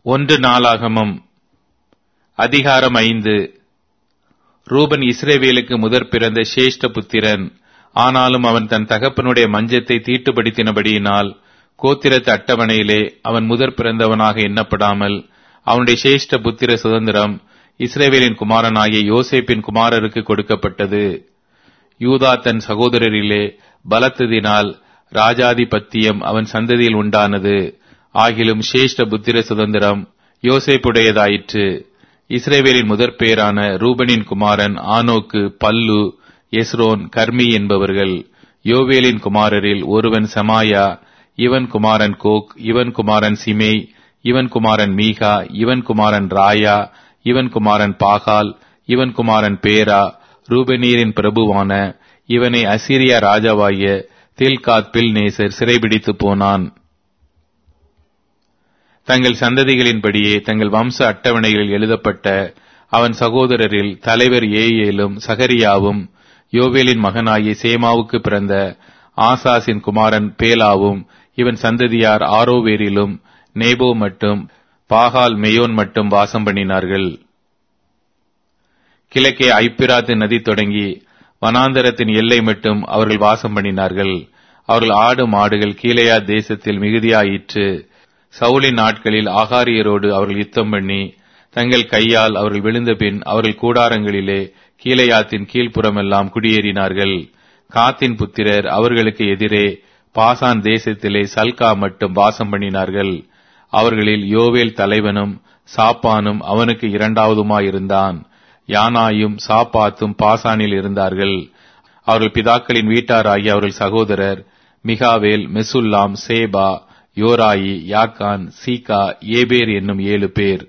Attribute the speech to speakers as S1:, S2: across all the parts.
S1: ஒன்று நாளாகமம் அதிகாரம் ஐந்து ரூபன் இஸ்ரேவேலுக்கு முதற் பிறந்த சேஷ்ட புத்திரன் ஆனாலும் அவன் தன் தகப்பனுடைய மஞ்சத்தை தீட்டுப்படுத்தினபடியினால் கோத்திரத்து அட்டவணையிலே அவன் முதற் பிறந்தவனாக எண்ணப்படாமல் அவனுடைய சேஷ்ட புத்திர சுதந்திரம் இஸ்ரேவேலின் குமாரனாகிய யோசேப்பின் குமாரருக்கு கொடுக்கப்பட்டது யூதா தன் சகோதரரிலே பலத்ததினால் ராஜாதிபத்தியம் அவன் சந்ததியில் உண்டானது ஆகிலும் சேஷ்ட புத்திர சுதந்திரம் யோசேப்புடையதாயிற்று இஸ்ரேவேலின் முதற் பேரான ரூபனின் குமாரன் ஆனோக்கு பல்லு எஸ்ரோன் கர்மி என்பவர்கள் யோவேலின் குமாரரில் ஒருவன் சமாயா இவன் குமாரன் கோக் இவன் குமாரன் சிமே இவன் குமாரன் மீகா இவன் குமாரன் ராயா இவன் குமாரன் பாகால் இவன் குமாரன் பேரா ரூபனீரின் பிரபுவான இவனை அசிரியா ராஜாவாகிய தில்காத் பில் நேசர் சிறைபிடித்து போனான் தங்கள் சந்ததிகளின்படியே தங்கள் வம்ச அட்டவணைகளில் எழுதப்பட்ட அவன் சகோதரரில் தலைவர் ஏஏலும் சகரியாவும் யோவேலின் மகனாகிய சேமாவுக்கு பிறந்த ஆசாசின் குமாரன் பேலாவும் இவன் சந்ததியார் ஆரோவேரிலும் நேபோ மட்டும் பாகால் மெயோன் மட்டும் வாசம் பண்ணினார்கள் கிழக்கே ஐப்பிராத்து நதி தொடங்கி வனாந்தரத்தின் எல்லை மட்டும் அவர்கள் வாசம் பண்ணினார்கள் அவர்கள் ஆடு மாடுகள் கீழையா தேசத்தில் மிகுதியாயிற்று சவுலின் நாட்களில் ஆகாரியரோடு அவர்கள் யுத்தம் பண்ணி தங்கள் கையால் அவர்கள் விழுந்த பின் அவர்கள் கூடாரங்களிலே கீழையாத்தின் கீழ்ப்புறமெல்லாம் குடியேறினார்கள் காத்தின் புத்திரர் அவர்களுக்கு எதிரே பாசான் தேசத்திலே சல்கா மட்டும் வாசம் பண்ணினார்கள் அவர்களில் யோவேல் தலைவனும் சாப்பானும் அவனுக்கு இரண்டாவதுமாயிருந்தான் யானாயும் சாப்பாத்தும் பாசானில் இருந்தார்கள் அவர்கள் பிதாக்களின் வீட்டாராகி அவர்கள் சகோதரர் மிகாவேல் மெசுல்லாம் சேபா யோராயி யாக்கான் சீகா ஏபேர் என்னும் ஏழு பேர்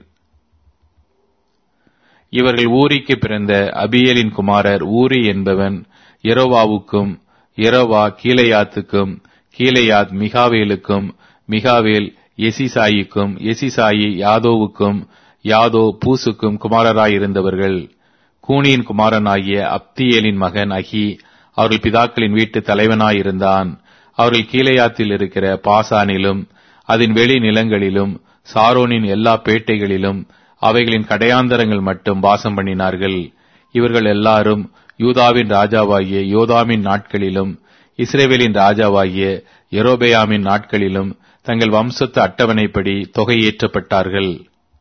S1: இவர்கள் ஊரிக்கு பிறந்த அபியலின் குமாரர் ஊரி என்பவன் எரோவாவுக்கும் எரோவா கீழையாத்துக்கும் கீழையாத் மிகாவேலுக்கும் மிகாவேல் எசிசாயிக்கும் எசிசாயி யாதோவுக்கும் யாதோ பூசுக்கும் குமாரராயிருந்தவர்கள் கூனியின் குமாரனாகிய அப்தியேலின் மகன் அகி அவர்கள் பிதாக்களின் வீட்டு தலைவனாயிருந்தான் அவர்கள் கீழையாத்தில் இருக்கிற பாசானிலும் அதன் வெளி நிலங்களிலும் சாரோனின் எல்லா பேட்டைகளிலும் அவைகளின் கடையாந்தரங்கள் மட்டும் வாசம் பண்ணினார்கள் இவர்கள் எல்லாரும் யூதாவின் ராஜாவாகிய யோதாமின் நாட்களிலும் இஸ்ரேவேலின் ராஜாவாகிய எரோபேயாமின் நாட்களிலும் தங்கள் வம்சத்து அட்டவணைப்படி தொகையேற்றப்பட்டார்கள்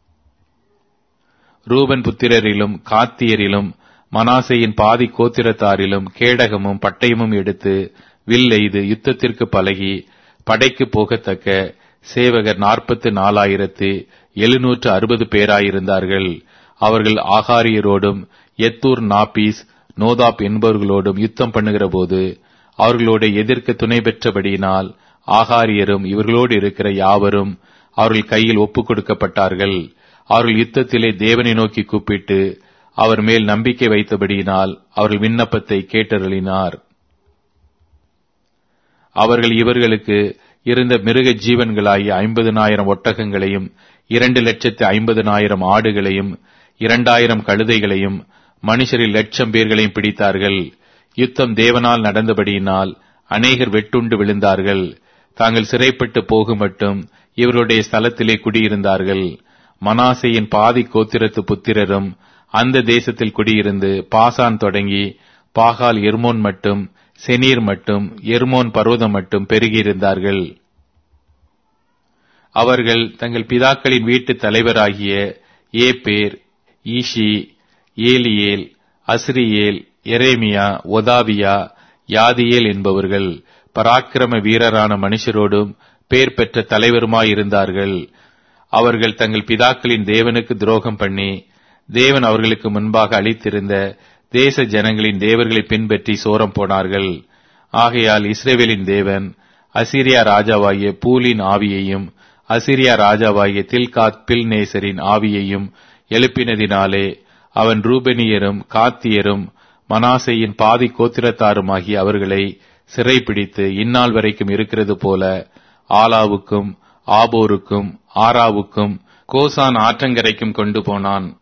S1: ரூபன் புத்திரரிலும் காத்தியரிலும் மனாசையின் பாதி கோத்திரத்தாரிலும் கேடகமும் பட்டயமும் எடுத்து வில் எய்து யுத்தத்திற்கு பழகி படைக்கு போகத்தக்க சேவகர் நாற்பத்து நாலாயிரத்து எழுநூற்று அறுபது பேராயிருந்தார்கள் அவர்கள் ஆகாரியரோடும் எத்தூர் நாபீஸ் நோதாப் என்பவர்களோடும் யுத்தம் பண்ணுகிற போது அவர்களோட எதிர்க்க துணை பெற்றபடியினால் ஆகாரியரும் இவர்களோடு இருக்கிற யாவரும் அவர்கள் கையில் ஒப்புக் கொடுக்கப்பட்டார்கள் அவர்கள் யுத்தத்திலே தேவனை நோக்கி கூப்பிட்டு அவர் மேல் நம்பிக்கை வைத்தபடியினால் அவர்கள் விண்ணப்பத்தை கேட்டருளினார் அவர்கள் இவர்களுக்கு இருந்த மிருக ஜீவன்களாகிய ஐம்பதனாயிரம் ஒட்டகங்களையும் இரண்டு லட்சத்து ஐம்பதனாயிரம் ஆடுகளையும் இரண்டாயிரம் கழுதைகளையும் மனுஷரில் லட்சம் பேர்களையும் பிடித்தார்கள் யுத்தம் தேவனால் நடந்தபடியினால் அநேகர் வெட்டுண்டு விழுந்தார்கள் தாங்கள் சிறைப்பட்டு போகும் மட்டும் இவருடைய ஸ்தலத்திலே குடியிருந்தார்கள் மனாசையின் பாதி கோத்திரத்து புத்திரரும் அந்த தேசத்தில் குடியிருந்து பாசான் தொடங்கி பாகால் எர்மோன் மட்டும் செனீர் மட்டும் எர்மோன் பர்வதம் மட்டும் பெருகியிருந்தார்கள் அவர்கள் தங்கள் பிதாக்களின் வீட்டு தலைவராகிய ஏபேர் ஈஷி ஏலியேல் அஸ்ரியேல் எரேமியா ஒதாவியா யாதியேல் என்பவர்கள் பராக்கிரம வீரரான மனுஷரோடும் பேர் பெற்ற தலைவருமாயிருந்தார்கள் அவர்கள் தங்கள் பிதாக்களின் தேவனுக்கு துரோகம் பண்ணி தேவன் அவர்களுக்கு முன்பாக அளித்திருந்த தேச ஜனங்களின் தேவர்களை பின்பற்றி சோரம் போனார்கள் ஆகையால் இஸ்ரேவேலின் தேவன் அசிரியா ராஜாவாகிய பூலின் ஆவியையும் அசிரியா ராஜாவாகிய தில்காத் பில் நேசரின் ஆவியையும் எழுப்பினதினாலே அவன் ரூபெனியரும் காத்தியரும் மனாசையின் பாதி கோத்திரத்தாருமாகி அவர்களை சிறைப்பிடித்து இந்நாள் வரைக்கும் இருக்கிறது போல ஆலாவுக்கும் ஆபோருக்கும் ஆராவுக்கும் கோசான் ஆற்றங்கரைக்கும் கொண்டு போனான்